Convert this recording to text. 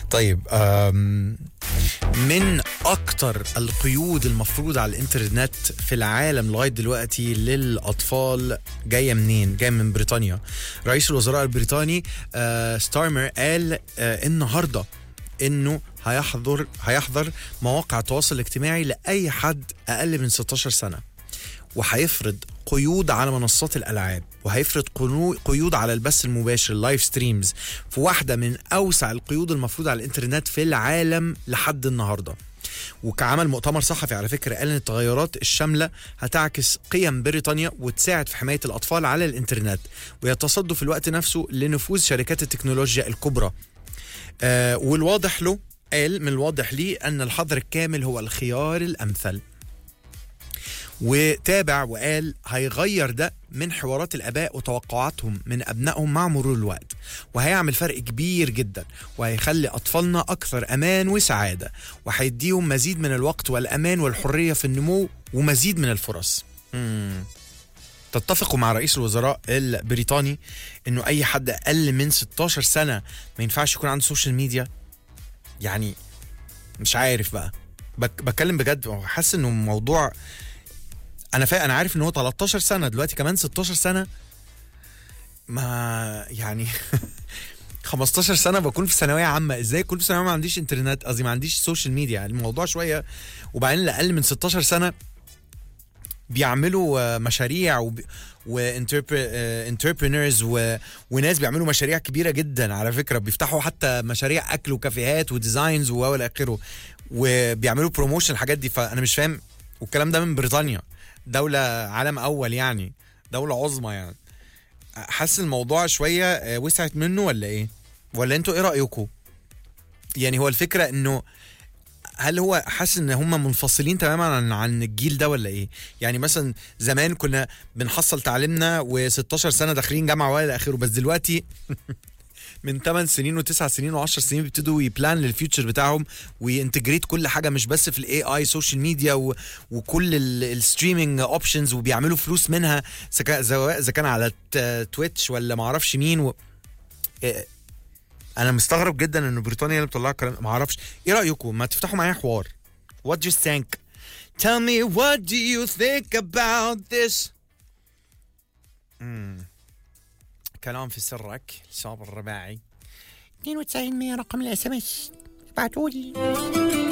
طيب أم، من اكتر القيود المفروضة على الانترنت في العالم لغايه دلوقتي للاطفال جايه منين؟ جايه من بريطانيا. رئيس الوزراء البريطاني آه ستارمر قال آه النهارده انه هيحضر هيحضر مواقع التواصل الاجتماعي لاي حد اقل من 16 سنه. وهيفرض قيود على منصات الالعاب وهيفرض قنو- قيود على البث المباشر اللايف ستريمز في واحده من اوسع القيود المفروضه على الانترنت في العالم لحد النهارده وكعمل مؤتمر صحفي على فكره قال ان التغيرات الشامله هتعكس قيم بريطانيا وتساعد في حمايه الاطفال على الانترنت ويتصدوا في الوقت نفسه لنفوذ شركات التكنولوجيا الكبرى آه والواضح له قال من الواضح ليه ان الحظر الكامل هو الخيار الامثل وتابع وقال هيغير ده من حوارات الاباء وتوقعاتهم من ابنائهم مع مرور الوقت وهيعمل فرق كبير جدا وهيخلي اطفالنا اكثر امان وسعاده وهيديهم مزيد من الوقت والامان والحريه في النمو ومزيد من الفرص مم. تتفقوا مع رئيس الوزراء البريطاني انه اي حد اقل من 16 سنه ما ينفعش يكون عنده سوشيال ميديا يعني مش عارف بقى بك بتكلم بجد حاسس انه موضوع انا فا انا عارف ان هو 13 سنه دلوقتي كمان 16 سنه ما يعني 15 سنه بكون في ثانويه عامه ازاي كل في ثانويه ما عنديش انترنت قصدي ما عنديش سوشيال ميديا يعني الموضوع شويه وبعدين اللي اقل من 16 سنه بيعملوا آه، مشاريع وانتربرينورز وناس بيعملوا مشاريع كبيره جدا على فكره بيفتحوا حتى مشاريع اكل وكافيهات وديزاينز والى اخره وبيعملوا بروموشن الحاجات دي فانا مش فاهم والكلام ده من بريطانيا دولة عالم أول يعني دولة عظمى يعني حاسس الموضوع شوية آه، وسعت منه ولا إيه؟ ولا أنتوا إيه رأيكم؟ يعني هو الفكرة إنه هل هو حاسس ان هم منفصلين تماما عن عن الجيل ده ولا ايه؟ يعني مثلا زمان كنا بنحصل تعليمنا و16 سنه داخلين جامعه والى اخره بس دلوقتي من 8 سنين و9 سنين و10 سنين بيبتدوا يبلان للفيوتشر بتاعهم وينتجريت كل حاجه مش بس في الاي اي سوشيال ميديا و- وكل الستريمينج اوبشنز وبيعملوا فلوس منها سكا- سواء اذا كان على ت- تويتش ولا ما اعرفش مين و... إيه، انا مستغرب جدا ان بريطانيا اللي بتطلع الكلام ما اعرفش ايه رايكم ما تفتحوا معايا حوار what do you think tell me what do you think about this مم. كلام في سرك صابر الرباعي 92 رقم الاس ام اس ابعتوا لي